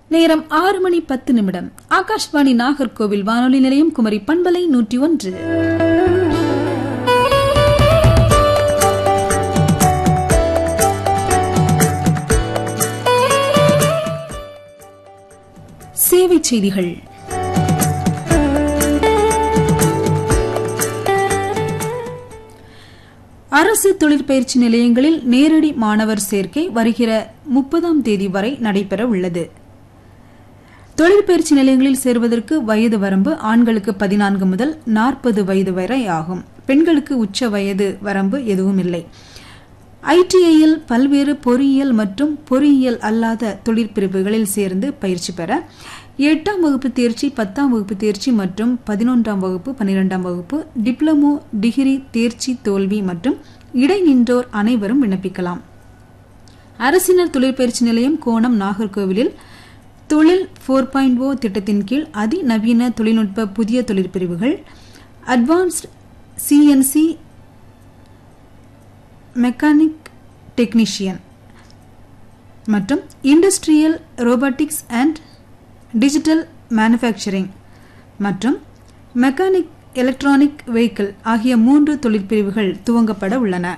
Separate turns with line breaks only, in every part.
நேரம் ஆறு மணி பத்து நிமிடம் ஆகாஷ்வாணி நாகர்கோவில் வானொலி நிலையம் குமரி பண்பலை நூற்றி ஒன்று சேவை செய்திகள் அரசு தொழிற்பயிற்சி நிலையங்களில் நேரடி மாணவர் சேர்க்கை வருகிற முப்பதாம் தேதி வரை நடைபெற உள்ளது தொழிற்பயிற்சி நிலையங்களில் சேருவதற்கு வயது வரம்பு ஆண்களுக்கு பதினான்கு முதல் நாற்பது வயது வரை ஆகும் பெண்களுக்கு உச்ச வயது வரம்பு எதுவும் இல்லை ஐடிஐயில் பல்வேறு பொறியியல் மற்றும் பொறியியல் அல்லாத தொழிற்பிரிவுகளில் சேர்ந்து பயிற்சி பெற எட்டாம் வகுப்பு தேர்ச்சி பத்தாம் வகுப்பு தேர்ச்சி மற்றும் பதினொன்றாம் வகுப்பு பன்னிரெண்டாம் வகுப்பு டிப்ளமோ டிகிரி தேர்ச்சி தோல்வி மற்றும் இடைநின்றோர் அனைவரும் விண்ணப்பிக்கலாம் அரசினர் தொழிற்பயிற்சி நிலையம் கோணம் நாகர்கோவிலில் தொழில் ஃபோர் பாயிண்ட் ஓ திட்டத்தின் கீழ் அதிநவீன தொழில்நுட்ப புதிய தொழிற்பிரிவுகள் அட்வான்ஸ்ட் சிஎன்சி மெக்கானிக் டெக்னீஷியன் மற்றும் industrial robotics and digital manufacturing மற்றும் மெக்கானிக் எலக்ட்ரானிக் வெஹிக்கிள் ஆகிய மூன்று தொழிற்பிரிவுகள் துவங்கப்பட உள்ளன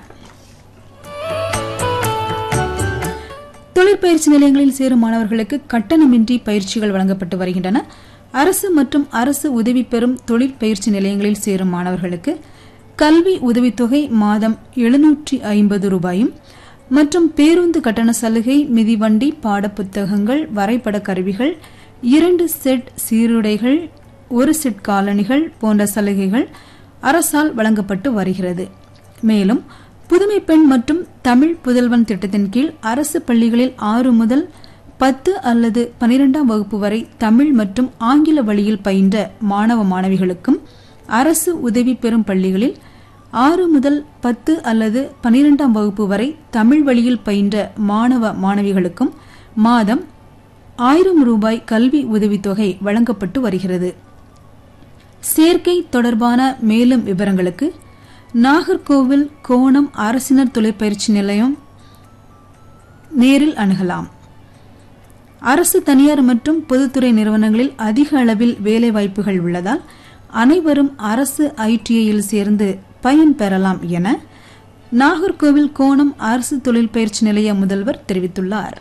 தொழிற்பயிற்சி நிலையங்களில் சேரும் மாணவர்களுக்கு கட்டணமின்றி பயிற்சிகள் வழங்கப்பட்டு வருகின்றன அரசு மற்றும் அரசு உதவி பெறும் தொழிற்பயிற்சி நிலையங்களில் சேரும் மாணவர்களுக்கு கல்வி உதவித்தொகை மாதம் எழுநூற்றி ஐம்பது ரூபாயும் மற்றும் பேருந்து கட்டண சலுகை மிதிவண்டி பாடப்புத்தகங்கள் வரைபட கருவிகள் இரண்டு செட் சீருடைகள் ஒரு செட் காலணிகள் போன்ற சலுகைகள் அரசால் வழங்கப்பட்டு வருகிறது மேலும் புதுமை பெண் மற்றும் தமிழ் புதல்வன் திட்டத்தின் கீழ் அரசு பள்ளிகளில் ஆறு முதல் பத்து அல்லது பனிரெண்டாம் வகுப்பு வரை தமிழ் மற்றும் ஆங்கில வழியில் பயின்ற மாணவ மாணவிகளுக்கும் அரசு உதவி பெறும் பள்ளிகளில் ஆறு முதல் பத்து அல்லது பனிரெண்டாம் வகுப்பு வரை தமிழ் வழியில் பயின்ற மாணவ மாணவிகளுக்கும் மாதம் ஆயிரம் ரூபாய் கல்வி உதவித்தொகை வழங்கப்பட்டு வருகிறது சேர்க்கை தொடர்பான மேலும் விவரங்களுக்கு நாகர்கோவில் கோணம் அரசினர் தொழிற்பயிற்சி நிலையம் நேரில் அணுகலாம் அரசு தனியார் மற்றும் பொதுத்துறை நிறுவனங்களில் அதிக அளவில் வேலைவாய்ப்புகள் உள்ளதால் அனைவரும் அரசு ஐடிஐயில் சேர்ந்து பயன் பெறலாம் என நாகர்கோவில் கோணம் அரசு தொழிற்பயிற்சி நிலைய முதல்வர் தெரிவித்துள்ளார்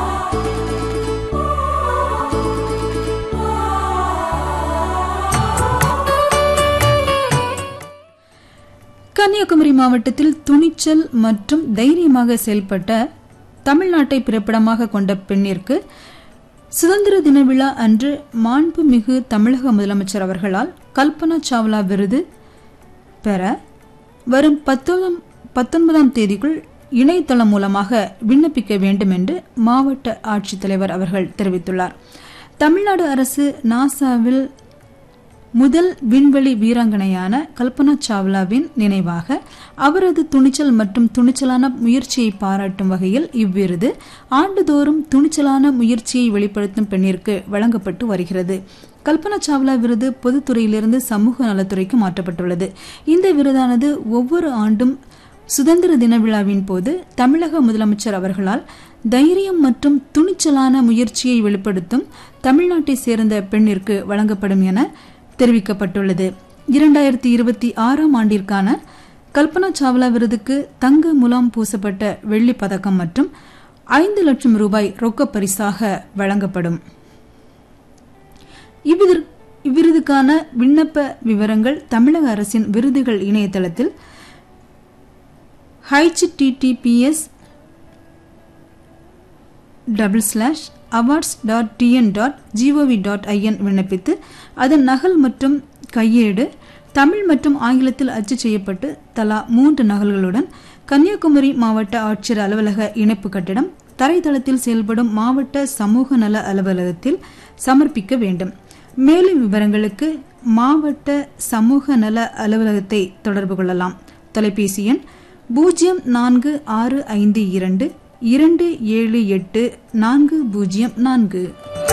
கன்னியாகுமரி மாவட்டத்தில் துணிச்சல் மற்றும் தைரியமாக செயல்பட்ட தமிழ்நாட்டை பிறப்பிடமாக கொண்ட பெண்ணிற்கு சுதந்திர தின விழா அன்று மாண்புமிகு தமிழக முதலமைச்சர் அவர்களால் கல்பனா சாவ்லா விருது பெற வரும் பத்தொன்பதாம் தேதிக்குள் இணையதளம் மூலமாக விண்ணப்பிக்க வேண்டும் என்று மாவட்ட ஆட்சித்தலைவர் அவர்கள் தெரிவித்துள்ளார் தமிழ்நாடு அரசு நாசாவில் முதல் விண்வெளி வீராங்கனையான கல்பனா சாவ்லாவின் நினைவாக அவரது துணிச்சல் மற்றும் துணிச்சலான முயற்சியை பாராட்டும் வகையில் இவ்விருது ஆண்டுதோறும் துணிச்சலான முயற்சியை வெளிப்படுத்தும் பெண்ணிற்கு வழங்கப்பட்டு வருகிறது கல்பனா சாவ்லா விருது பொதுத்துறையிலிருந்து சமூக நலத்துறைக்கு மாற்றப்பட்டுள்ளது இந்த விருதானது ஒவ்வொரு ஆண்டும் சுதந்திர தின விழாவின் போது தமிழக முதலமைச்சர் அவர்களால் தைரியம் மற்றும் துணிச்சலான முயற்சியை வெளிப்படுத்தும் தமிழ்நாட்டை சேர்ந்த பெண்ணிற்கு வழங்கப்படும் என தெரிவிக்கப்பட்டுள்ளது இரண்டாயிரத்தி இருபத்தி ஆறாம் ஆண்டிற்கான கல்பனா சாவ்லா விருதுக்கு தங்க முலாம் பூசப்பட்ட வெள்ளி பதக்கம் மற்றும் ஐந்து லட்சம் ரூபாய் ரொக்க பரிசாக வழங்கப்படும் இவ்விருதுக்கான விண்ணப்ப விவரங்கள் தமிழக அரசின் விருதுகள் இணையதளத்தில் HTTPS double slash awards dot TN dot G O V dot IN விண்ணப்பித்து அதன் நகல் மற்றும் கையேடு தமிழ் மற்றும் ஆங்கிலத்தில் அச்சு செய்யப்பட்டு தலா மூன்று நகல்களுடன் கன்னியாகுமரி மாவட்ட ஆட்சியர் அலுவலக இணைப்பு கட்டிடம் தரைத்தளத்தில் செயல்படும் மாவட்ட சமூக நல அலுவலகத்தில் சமர்ப்பிக்க வேண்டும் மேலும் விவரங்களுக்கு மாவட்ட சமூக நல அலுவலகத்தை தொடர்பு கொள்ளலாம் தொலைபேசி எண் பூஜ்ஜியம் நான்கு ஆறு ஐந்து இரண்டு இரண்டு ஏழு எட்டு நான்கு பூஜ்ஜியம் நான்கு